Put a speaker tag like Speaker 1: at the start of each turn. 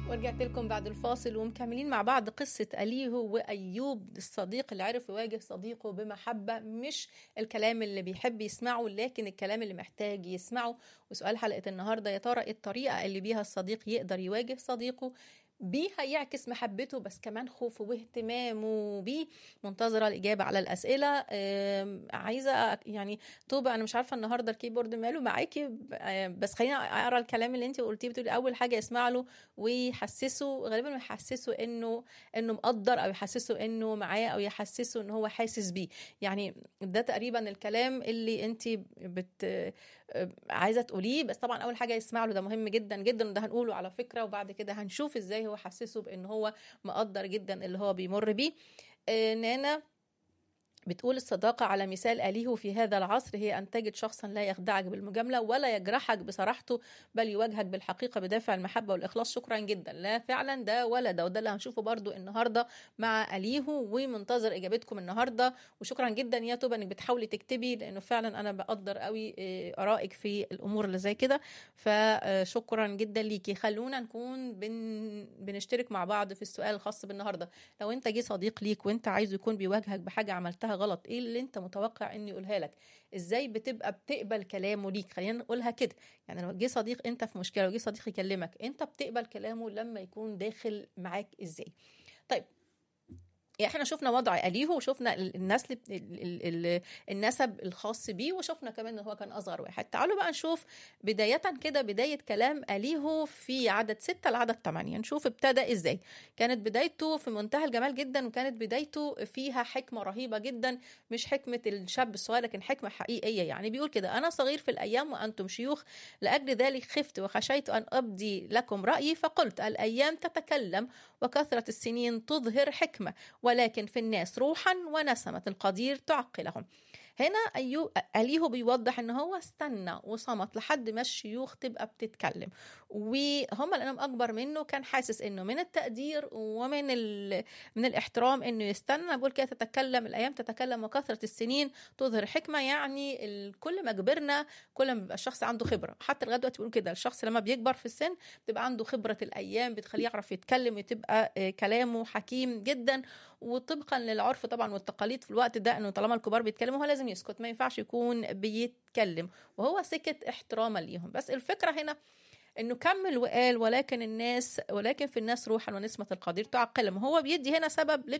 Speaker 1: ورجعت لكم بعد الفاصل ومكملين مع بعض قصة أليهو وأيوب الصديق اللي عرف يواجه صديقه بمحبة مش الكلام اللي بيحب يسمعه لكن الكلام اللي محتاج يسمعه وسؤال حلقة النهاردة يا ترى الطريقة اللي بيها الصديق يقدر يواجه صديقه بيها يعكس محبته بس كمان خوفه واهتمامه بيه منتظره الاجابه على الاسئله عايزه يعني طوبه انا مش عارفه النهارده الكيبورد ماله معاكي بس خلينا اقرا الكلام اللي انت قلتيه بتقولي اول حاجه يسمع له ويحسسه غالبا يحسسه انه انه مقدر او يحسسه انه معاه او يحسسه ان هو حاسس بيه يعني ده تقريبا الكلام اللي انت بت عايزه تقوليه بس طبعا اول حاجه يسمع له ده مهم جدا جدا وده هنقوله على فكره وبعد كده هنشوف ازاي هو حسسه بان هو مقدر جدا اللي هو بيمر بيه آه نانا بتقول الصداقة على مثال أليه في هذا العصر هي أن تجد شخصا لا يخدعك بالمجاملة ولا يجرحك بصراحته بل يواجهك بالحقيقة بدافع المحبة والإخلاص شكرا جدا لا فعلا ده ولا ده وده اللي هنشوفه برضو النهاردة مع أليه ومنتظر إجابتكم النهاردة وشكرا جدا يا توبة أنك بتحاولي تكتبي لأنه فعلا أنا بقدر قوي آرائك في الأمور اللي زي كده فشكرا جدا ليكي خلونا نكون بن... بنشترك مع بعض في السؤال الخاص بالنهاردة لو أنت جه صديق ليك وأنت عايزه يكون بيواجهك بحاجة عملتها غلط ايه اللي انت متوقع اني يقولها لك ازاي بتبقى بتقبل كلامه ليك خلينا نقولها كده يعني لو جه صديق انت في مشكله لو جه صديق يكلمك انت بتقبل كلامه لما يكون داخل معاك ازاي طيب احنا شفنا وضع أليه وشفنا النسل النسب الخاص بيه وشفنا كمان ان هو كان اصغر واحد تعالوا بقى نشوف بداية كده بداية كلام أليه في عدد ستة لعدد ثمانية نشوف ابتدى ازاي كانت بدايته في منتهى الجمال جدا وكانت بدايته فيها حكمة رهيبة جدا مش حكمة الشاب الصغير لكن حكمة حقيقية يعني بيقول كده أنا صغير في الأيام وأنتم شيوخ لأجل ذلك خفت وخشيت أن أبدي لكم رأيي فقلت الأيام تتكلم وكثرة السنين تظهر حكمة ولكن في الناس روحا ونسمة القدير تعقلهم هنا أيو أليه بيوضح ان هو استنى وصمت لحد ما الشيوخ تبقى بتتكلم وهم لانهم اكبر منه كان حاسس انه من التقدير ومن من الاحترام انه يستنى بقول كده تتكلم الايام تتكلم وكثره السنين تظهر حكمه يعني كل ما كبرنا كل ما بيبقى الشخص عنده خبره حتى لغايه دلوقتي بيقولوا كده الشخص لما بيكبر في السن بتبقى عنده خبره الايام بتخليه يعرف يتكلم وتبقى كلامه حكيم جدا وطبقا للعرف طبعا والتقاليد في الوقت ده انه طالما الكبار بيتكلموا هو لازم يسكت ما ينفعش يكون بيتكلم وهو سكت احتراما ليهم بس الفكره هنا انه كمل وقال ولكن الناس ولكن في الناس روحا ونسمة القدير تعقلهم هو بيدي هنا سبب